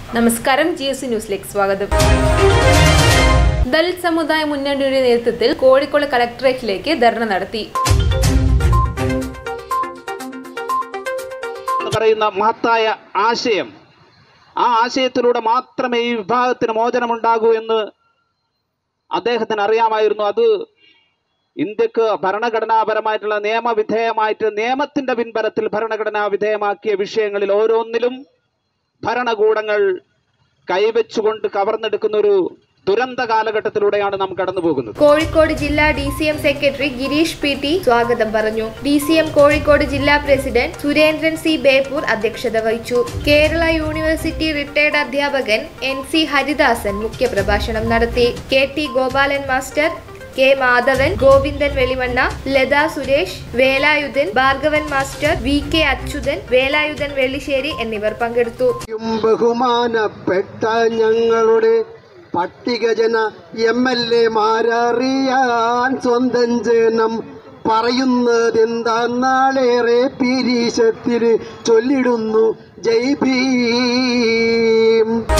നമസ്കാരം G S ന്യൂസിലേക്ക് സ്വാഗതം ദളിത് സമുദായ മുന്നണിയുടെ നേതൃത്വത്തിൽ കോഴിക്കോട് കളക്ടറേറ്റിലേക്ക് ധർണ നടത്തി എന്ന് പറയുന്ന മഹത്തായ ആശയം ആ ആശയത്തിലൂടെ മാത്രമേ ഈ വിഭാഗത്തിന് മോചനമുണ്ടാകൂ എന്ന് അദ്ദേഹത്തിന് അറിയാമായിരുന്നു അത് ഇന്ത്യക്ക് ഭരണഘടനാപരമായിട്ടുള്ള നിയമവിധേയമായിട്ട് നിയമത്തിന്റെ പിൻബലത്തിൽ ഭരണഘടനാ വിധേയമാക്കിയ വിഷയങ്ങളിൽ ഓരോന്നിലും ഭരണകൂടങ്ങൾ കൈവച്ചുകൊണ്ട് കവർന്നെടുക്കുന്ന ഒരു ദുരന്ത കാലഘട്ടത്തിലൂടെയാണ് നാം കടന്നു പോകുന്നത് കോഴിക്കോട് ജില്ലാ D C M secretary Girish P T സ്വാഗതം പറഞ്ഞു ഡി സി എം കോഴിക്കോട് ജില്ലാ പ്രസിഡന്റ് സുരേന്ദ്രൻ സി ബേപ്പൂർ അധ്യക്ഷത വഹിച്ചു കേരള യൂണിവേഴ്സിറ്റി റിട്ടയർഡ് അധ്യാപകൻ എൻ സി ഹരിദാസൻ മുഖ്യപ്രഭാഷണം നടത്തി K T Gopalan master K Madhavan Govindan Velimanna Latha Suresh Velayudhan Bhargavan master V K Achuthan Velayudhan Vellissery എന്നിവർ പങ്കെടുത്തു യും ബഹുമാനപ്പെട്ട ഞങ്ങളുടെ പട്ടികജന എം എൽ എമാരറിയാൻ സ്വന്തം ജനം പറയുന്നതെന്താ നാളേറെ പിരീശത്തിന് ചൊല്ലിടുന്നു ജയ് ഭീം